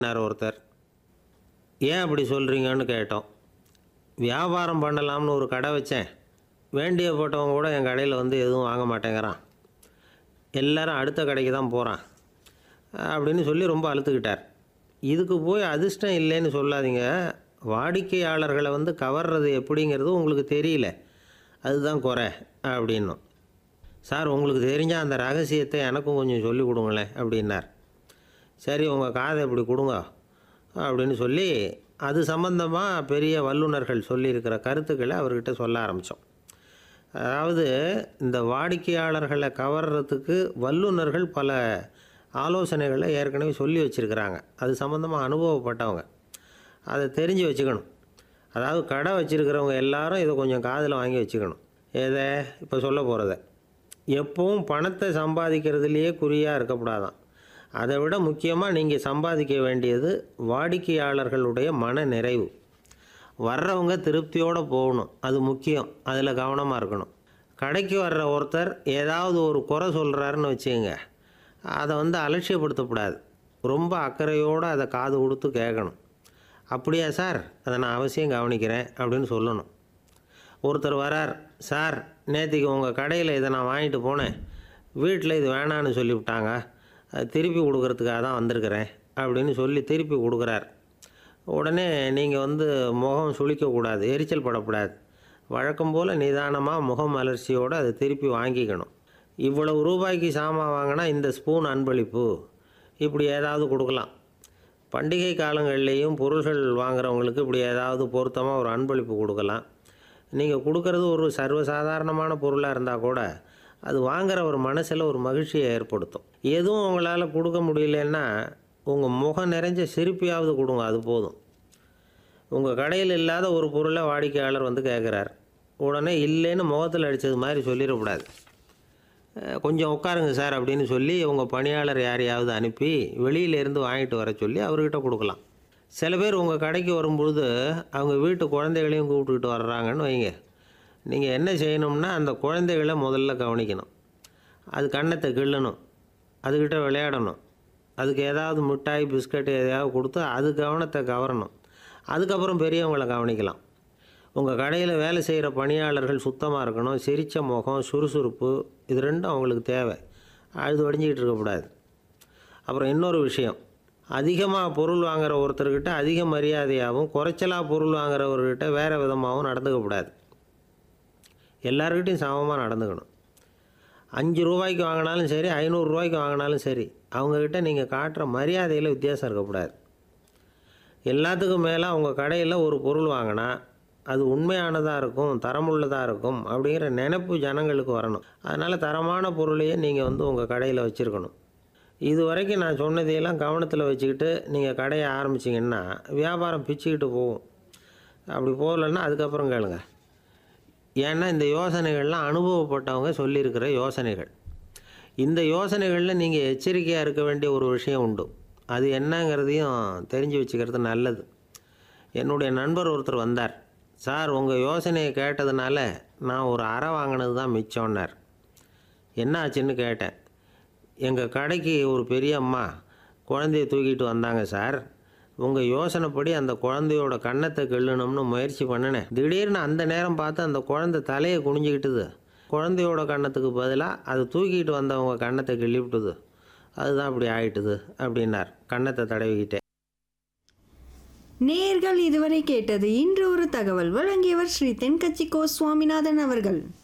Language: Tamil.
அப்படின்னார் ஒருத்தர் ஏன் அப்படி சொல்கிறீங்கன்னு கேட்டோம் வியாபாரம் பண்ணலாம்னு ஒரு கடை வச்சேன் வேண்டிய போட்டவங்க கூட என் கடையில் வந்து எதுவும் வாங்க மாட்டேங்கிறான் எல்லாரும் அடுத்த கடைக்கு தான் போகிறான் அப்படின்னு சொல்லி ரொம்ப அழுத்துக்கிட்டார் இதுக்கு போய் அதிர்ஷ்டம் இல்லைன்னு சொல்லாதீங்க வாடிக்கையாளர்களை வந்து கவர்றது எப்படிங்கிறது உங்களுக்கு தெரியல அதுதான் குறை அப்படின்னும் சார் உங்களுக்கு தெரிஞ்ச அந்த ரகசியத்தை எனக்கும் கொஞ்சம் சொல்லி கொடுங்களேன் அப்படின்னார் சரி உங்கள் காதை இப்படி கொடுங்க அப்படின்னு சொல்லி அது சம்பந்தமாக பெரிய வல்லுநர்கள் சொல்லியிருக்கிற கருத்துக்களை அவர்கிட்ட சொல்ல ஆரம்பித்தோம் அதாவது இந்த வாடிக்கையாளர்களை கவர்றதுக்கு வல்லுநர்கள் பல ஆலோசனைகளை ஏற்கனவே சொல்லி வச்சுருக்கிறாங்க அது சம்மந்தமாக அனுபவப்பட்டவங்க அதை தெரிஞ்சு வச்சுக்கணும் அதாவது கடை வச்சுருக்கிறவங்க எல்லாரும் இதை கொஞ்சம் காதில் வாங்கி வச்சுக்கணும் எதை இப்போ சொல்ல போகிறத எப்பவும் பணத்தை சம்பாதிக்கிறதுலையே குறியாக இருக்கக்கூடாதான் அதை விட முக்கியமாக நீங்கள் சம்பாதிக்க வேண்டியது வாடிக்கையாளர்களுடைய மன நிறைவு வர்றவங்க திருப்தியோடு போகணும் அது முக்கியம் அதில் கவனமாக இருக்கணும் கடைக்கு வர்ற ஒருத்தர் ஏதாவது ஒரு குறை சொல்கிறாருன்னு வச்சுக்கோங்க அதை வந்து அலட்சியப்படுத்தக்கூடாது ரொம்ப அக்கறையோடு அதை காது கொடுத்து கேட்கணும் அப்படியா சார் அதை நான் அவசியம் கவனிக்கிறேன் அப்படின்னு சொல்லணும் ஒருத்தர் வரார் சார் நேற்றுக்கு உங்கள் கடையில் இதை நான் வாங்கிட்டு போனேன் வீட்டில் இது வேணான்னு சொல்லிவிட்டாங்க அது திருப்பி கொடுக்கறதுக்காக தான் வந்திருக்கிறேன் அப்படின்னு சொல்லி திருப்பி கொடுக்குறார் உடனே நீங்கள் வந்து முகம் சுளிக்கக்கூடாது எரிச்சல் படக்கூடாது வழக்கம் போல் நிதானமாக முகம் அலர்ச்சியோடு அதை திருப்பி வாங்கிக்கணும் இவ்வளவு ரூபாய்க்கு சாமான் வாங்கினா இந்த ஸ்பூன் அன்பளிப்பு இப்படி ஏதாவது கொடுக்கலாம் பண்டிகை காலங்கள்லேயும் பொருள்கள் வாங்குறவங்களுக்கு இப்படி ஏதாவது பொருத்தமாக ஒரு அன்பளிப்பு கொடுக்கலாம் நீங்கள் கொடுக்கறது ஒரு சர்வசாதாரணமான பொருளாக இருந்தால் கூட அது வாங்குற ஒரு மனசில் ஒரு மகிழ்ச்சியை ஏற்படுத்தும் எதுவும் உங்களால் கொடுக்க முடியலன்னா உங்கள் முகம் நிறைஞ்ச சிரிப்பியாவது கொடுங்க அது போதும் உங்கள் கடையில் இல்லாத ஒரு பொருளை வாடிக்கையாளர் வந்து கேட்குறார் உடனே இல்லைன்னு முகத்தில் அடித்தது மாதிரி சொல்லிடக்கூடாது அஹ், கொஞ்சம் உட்காருங்க சார் அப்படின்னு சொல்லி உங்கள் பணியாளர் யாரையாவது அனுப்பி வெளியிலேருந்து வாங்கிட்டு வர சொல்லி அவர்கிட்ட கொடுக்கலாம் சில பேர் உங்கள் கடைக்கு வரும்பொழுது அவங்க வீட்டு குழந்தைகளையும் கூப்பிட்டுக்கிட்டு வர்றாங்கன்னு வைங்க நீங்கள் என்ன செய்யணும்னா அந்த குழந்தைகளை முதல்ல கவனிக்கணும் அது கன்னத்தை கிள்ளணும் அதுக்கிட்ட விளையாடணும் அதுக்கு ஏதாவது மிட்டாய் பிஸ்கட் எதையாவது கொடுத்து அது கவனத்தை கவரணும் அதுக்கப்புறம் பெரியவங்களை கவனிக்கலாம் உங்கள் கடையில் வேலை செய்கிற பணியாளர்கள் சுத்தமாக இருக்கணும் சிரித்த முகம் சுறுசுறுப்பு இது ரெண்டும் அவங்களுக்கு தேவை அழுது வடிஞ்சிக்கிட்டு இருக்கக்கூடாது அப்புறம் இன்னொரு விஷயம் அதிகமாக பொருள் வாங்குற ஒருத்தர்கிட்ட அதிக மரியாதையாகவும் குறைச்சலாக பொருள் வாங்குறவர்கிட்ட வேறு விதமாகவும் நடந்துக்கக்கூடாது எல்லாருக்கிட்டையும் சமமாக நடந்துக்கணும் அஞ்சு ரூபாய்க்கு வாங்கினாலும் சரி ஐநூறுரூவாய்க்கு வாங்கினாலும் சரி அவங்கக்கிட்ட நீங்கள் காட்டுற மரியாதையில் வித்தியாசம் இருக்கக்கூடாது எல்லாத்துக்கும் மேலே உங்கள் கடையில் ஒரு பொருள் வாங்கினா அது உண்மையானதாக இருக்கும் தரமுள்ளதாக இருக்கும் அப்படிங்கிற நினைப்பு ஜனங்களுக்கு வரணும் அதனால் தரமான பொருளையே நீங்கள் வந்து உங்கள் கடையில் வச்சுருக்கணும் இது வரைக்கும் நான் சொன்னதையெல்லாம் கவனத்தில் வச்சுக்கிட்டு நீங்கள் கடையை ஆரம்பிச்சிங்கன்னா வியாபாரம் பிச்சுக்கிட்டு போகும் அப்படி போகலன்னா அதுக்கப்புறம் கேளுங்க ஏன்னா இந்த யோசனைகள்லாம் அனுபவப்பட்டவங்க சொல்லியிருக்கிற யோசனைகள் இந்த யோசனைகளில் நீங்கள் எச்சரிக்கையாக இருக்க வேண்டிய ஒரு விஷயம் உண்டு அது என்னங்கிறதையும் தெரிஞ்சு வச்சுக்கிறது நல்லது என்னுடைய நண்பர் ஒருத்தர் வந்தார் சார் உங்கள் யோசனையை கேட்டதுனால நான் ஒரு அறை வாங்கினது தான் மிச்சம்னார் என்ன ஆச்சுன்னு கேட்டேன் எங்கள் கடைக்கு ஒரு பெரிய அம்மா குழந்தைய தூக்கிட்டு வந்தாங்க சார் உங்கள் யோசனைப்படி அந்த குழந்தையோட கன்னத்தை கிள்ளணும்னு முயற்சி பண்ணினேன் திடீர்னு அந்த நேரம் பார்த்து அந்த குழந்தை தலையை குனிஞ்சிக்கிட்டுது குழந்தையோட கன்னத்துக்கு பதிலாக அது தூக்கிட்டு வந்தவங்க கன்னத்தை கிள்ளி விட்டுது அதுதான் அப்படி ஆயிட்டுது அப்படின்னார் கன்னத்தை தடவிக்கிட்டே நேர்கள் இதுவரை கேட்டது இன்று ஒரு தகவல் வழங்கியவர் ஸ்ரீ தென்கட்சி கோ சுவாமிநாதன் அவர்கள்